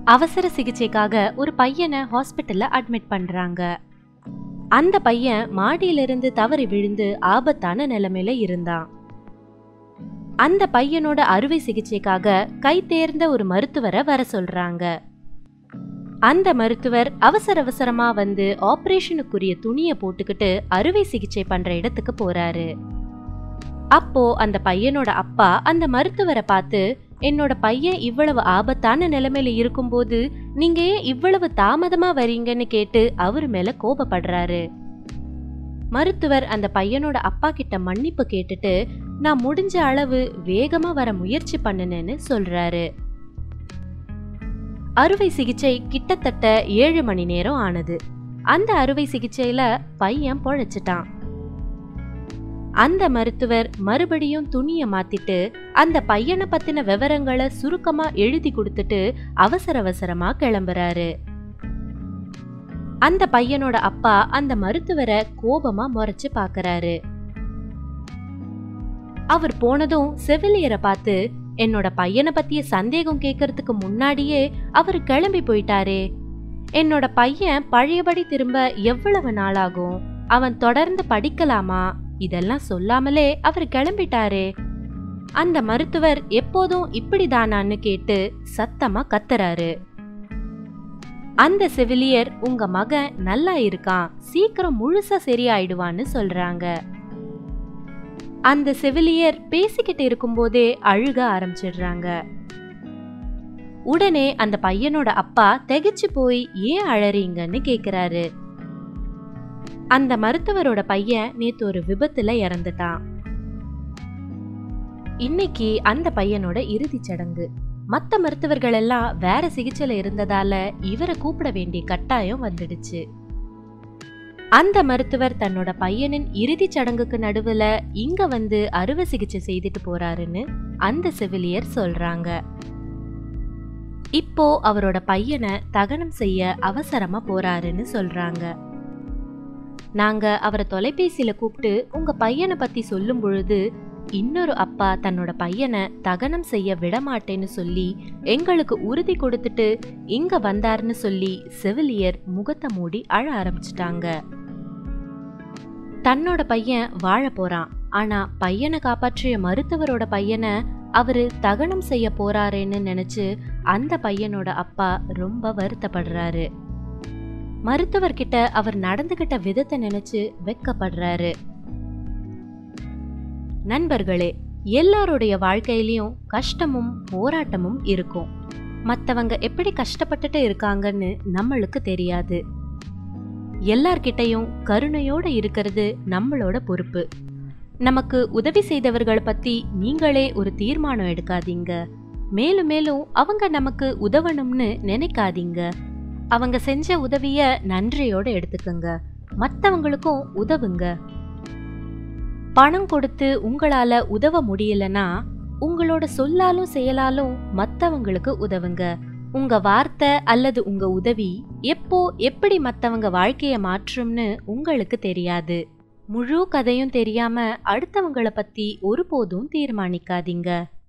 அவசர சிகிச்சைக்காக ஒரு பையனை ஹாஸ்பிட்டல்ல அட்மிட் பண்றாங்க அந்த பையன் மாடியிலிருந்து தவறி விழுந்து ஆபத்தான நிலைமையில இருந்தான் அந்த பையனோட அறுவை சிகிச்சைக்காக கை தேர்ந்த ஒரு மருத்துவரை வர சொல்றாங்க அந்த மருத்துவர் அவசர அவசரமா வந்து ஆபரேஷனுக்குரிய துணியை போட்டுக்கிட்டு அறுவை சிகிச்சை பண்ற இடத்துக்கு போறாரு அப்போ அந்த பையனோட அப்பா அந்த மருத்துவரை பார்த்து என்னோட பையன் இவ்வளவு ஆபத்தான நிலைமையில இருக்கும்போது நீங்க ஏன் இவ்வளவு தாமதமா வரீங்கன்னு கேட்டு அவரு மேல கோபப்படுறாரு மருத்துவர் அந்த பையனோட அப்பா கிட்ட மன்னிப்பு கேட்டுட்டு நான் முடிஞ்ச அளவு வேகமா வர முயற்சி பண்ணுனேன்னு சொல்றாரு அறுவை சிகிச்சை கிட்டத்தட்ட ஏழு மணி நேரம் ஆனது அந்த அறுவை சிகிச்சையில பையன் பொழைச்சிட்டான் அந்த மருத்துவர் மறுபடியும் துணியை மாத்திட்டு அந்த பையனை பத்தின விவரங்களை சுருக்கமா எழுதி கொடுத்துட்டு அவசர அவசரமா கிளம்புறாரு அந்த பையனோட அப்பா அந்த மருத்துவரை கோபமா முறைச்சு பாக்குறாரு அவர் போனதும் செவிலியரை பார்த்து என்னோட பையனை பத்திய சந்தேகம் கேட்கறதுக்கு முன்னாடியே அவர் கிளம்பி போயிட்டாரே என்னோட பையன் பழையபடி திரும்ப எவ்வளவு நாளாகும் அவன் தொடர்ந்து படிக்கலாமா இதெல்லாம் சொல்லாமலே அவர் கிளம்பிட்டாரே அந்த மருத்துவர் எப்போதும் இப்படிதானான்னு கேட்டு சத்தமா கத்துறாரு அந்த செவிலியர் உங்க மகன் நல்லா இருக்கான் சீக்கிரம் முழுசா சரியாயிடுவான்னு சொல்றாங்க அந்த செவிலியர் பேசிக்கிட்டு இருக்கும்போதே அழுக ஆரம்பிச்சிடுறாங்க உடனே அந்த பையனோட அப்பா திகைச்சு போய் ஏன் அழறீங்கன்னு கேக்குறாரு அந்த மருத்துவரோட பையன் நேத்து ஒரு விபத்துல இறந்துட்டான் இன்னைக்கு அந்த பையனோட இறுதிச் சடங்கு மத்த மருத்துவர்கள் எல்லாம் வேற சிகிச்சையில இருந்ததால இவரை கூப்பிட வேண்டிய கட்டாயம் வந்துடுச்சு அந்த மருத்துவர் தன்னோட பையனின் இறுதிச் சடங்குக்கு நடுவுல இங்க வந்து அறுவை சிகிச்சை செய்துட்டு போறாருன்னு அந்த செவிலியர் சொல்றாங்க இப்போ அவரோட பையனை தகனம் செய்ய அவசரமா போறாருன்னு சொல்றாங்க நாங்க அவரை தொலைபேசியில கூப்பிட்டு உங்க பையனை பத்தி சொல்லும் பொழுது இன்னொரு அப்பா தன்னோட பையனை தகனம் செய்ய விடமாட்டேன்னு சொல்லி எங்களுக்கு உறுதி கொடுத்துட்டு இங்க வந்தாருன்னு சொல்லி செவிலியர் முகத்தை மூடி அழ ஆரம்பிச்சிட்டாங்க தன்னோட பையன் வாழ போறான் ஆனா பையனை காப்பாற்றிய மருத்துவரோட பையனை அவரு தகனம் செய்ய போறாரேன்னு நினைச்சு அந்த பையனோட அப்பா ரொம்ப வருத்தப்படுறாரு மருத்துவர்கிட்ட அவர் நடந்துகிட்ட விதத்தை நினைச்சு வெக்கப்படுறாரு நண்பர்களே எல்லாருடைய வாழ்க்கையிலயும் கஷ்டமும் போராட்டமும் இருக்கும் மத்தவங்க எப்படி கஷ்டப்பட்டுட்டு இருக்காங்கன்னு நம்மளுக்கு தெரியாது எல்லார்கிட்டயும் கருணையோட இருக்கிறது நம்மளோட பொறுப்பு நமக்கு உதவி செய்தவர்களை பத்தி நீங்களே ஒரு தீர்மானம் எடுக்காதீங்க மேலும் மேலும் அவங்க நமக்கு உதவணும்னு நினைக்காதீங்க அவங்க செஞ்ச உதவிய நன்றியோட எடுத்துக்கங்க மத்தவங்களுக்கும் உதவுங்க பணம் கொடுத்து உங்களால உதவ முடியலனா உங்களோட சொல்லாலும் செயலாலும் மத்தவங்களுக்கு உதவுங்க உங்க வார்த்தை அல்லது உங்க உதவி எப்போ எப்படி மத்தவங்க வாழ்க்கைய மாற்றும்னு உங்களுக்கு தெரியாது முழு கதையும் தெரியாம அடுத்தவங்கள பத்தி ஒருபோதும் தீர்மானிக்காதீங்க